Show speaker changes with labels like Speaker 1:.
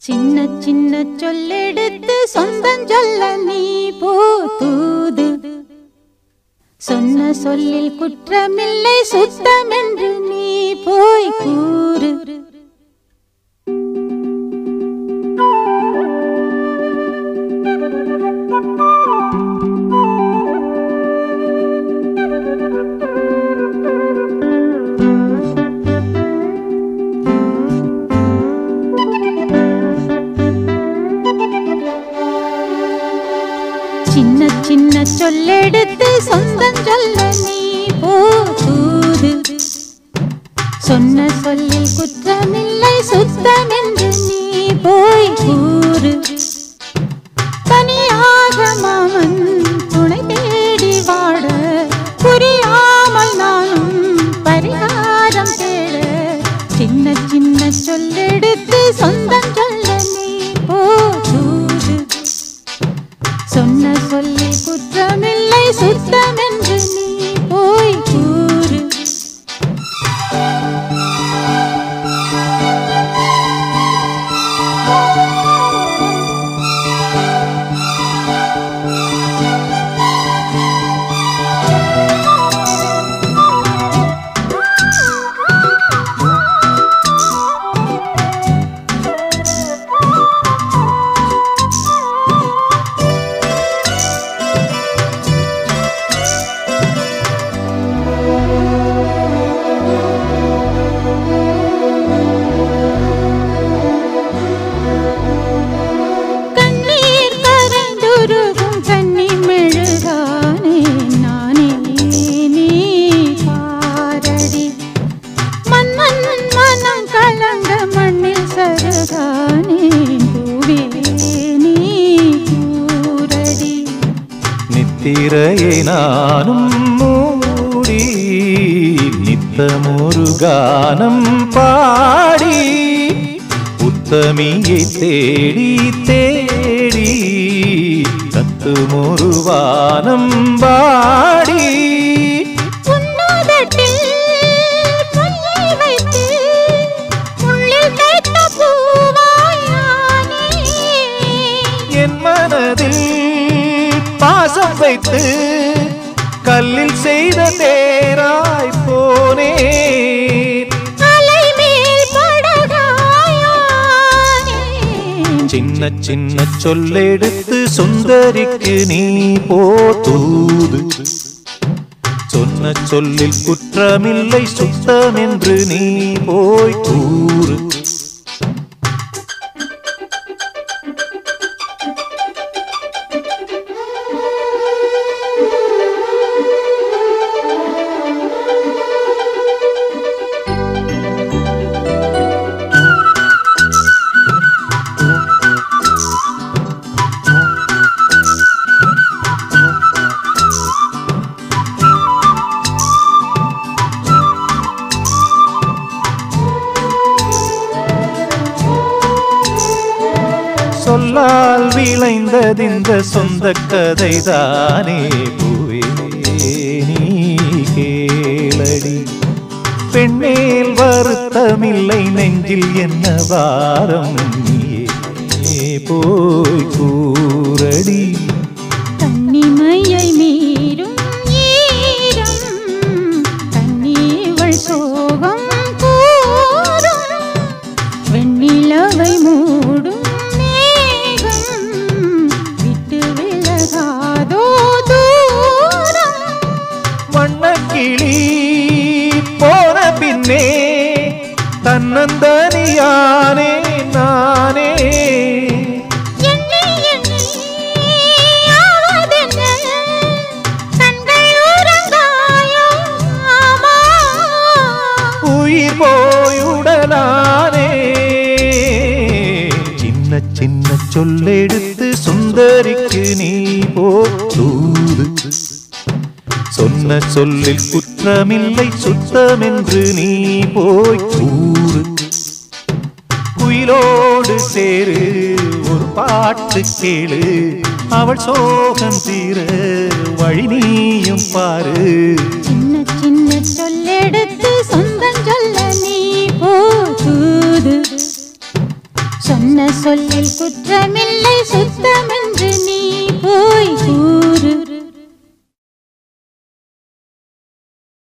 Speaker 1: சின்ன சின்ன சொல்லெடுத்து சொந்தம் சொல்ல நீ போதூது சொன்ன சொல்லில் குற்றமில்லை சுத்தமென்று நீ போய் கூறு சின்ன சின்ன சொல்லெடுத்து சொந்தம் சொல்ல நீ போதூது சொன்ன சொல்லில் குற்றமில்லை சுத்தமென்று நீ போய் கூறு தனியாக மாமன் துணை தேடி வாட புரியாமல் நானும் பரிகாரம் தேட சின்ன சின்ன சொல்லெடுத்து சொந்தம் சொல்ல நீ போதூது சொன்ன சொல்லி குற்றமில்லை சுத்தமென்று நீ போய் கூறு கண்ணீர் கரந்துருகும் கண்ணி மெழுகானே நானே நீ பாரடி மன்னன் மனம் கலந்த மண்ணில் சருகானே பூவே நீ கூரடி
Speaker 2: நித்திரையை நானும் மூடி நித்தமொரு கானம் பாடி உத்தமியை தேடி தேடி கத்துமொரு வானம் பாடி
Speaker 1: உன்னோதட்டில் கையை வைத்து முள்ளில் தைத்த பூவாயானே
Speaker 2: என் மனதில் பாசம் வைத்து கல்லில் செய்த தேராய் போனேன்
Speaker 1: அலை மேல் படகாயானே
Speaker 2: சின்ன சின்ன சொல்லெடுத்து சுந்தரிக்கு நீ போதூது சொன்ன சொல்லில் குற்றமில்லை சுத்தம் என்று நீ போய் கூறு சொல்லால் விளைந்ததிந்த சொந்த கதைதானே பூவே நீ கேளடி பெண்மேல் வருத்தமில்லை நெஞ்சில் என்ன வாரம் நீயே போய் கூறடி
Speaker 1: கன்னிமையை மீறும் ஈரம் கண்ணீவள் சோகம் கூறும் வெண்ணிலவை மூடும் மேகம் விட்டு விலகாதோ தூரம்
Speaker 2: வண்ணக்கிளி போன பின்னே தன்னந்தனியானே நானே
Speaker 1: எண்ணி எண்ணி ஆவதென்ன? கண்கள் உறங்காயோ? ஆமா.
Speaker 2: உயிர் போயுடலானே சின்ன சின்ன சொல்லெடுத்து சுந்தரிக்கு நீ போதூது சொன்ன சொல்லில் குற்றமில்லை சுத்தமென்று நீ போய் கூறு குயிலோடு சேரு ஒரு பாட்டு கேளு அவள் சோகம் தீர வழி நீயும் பாரு
Speaker 1: சின்ன சின்ன சொல்லெடுத்து சொந்தம் சொல்ல நீ போதூது சொன்ன சொல்லில் குற்றமில்லை சுத்தமில்லை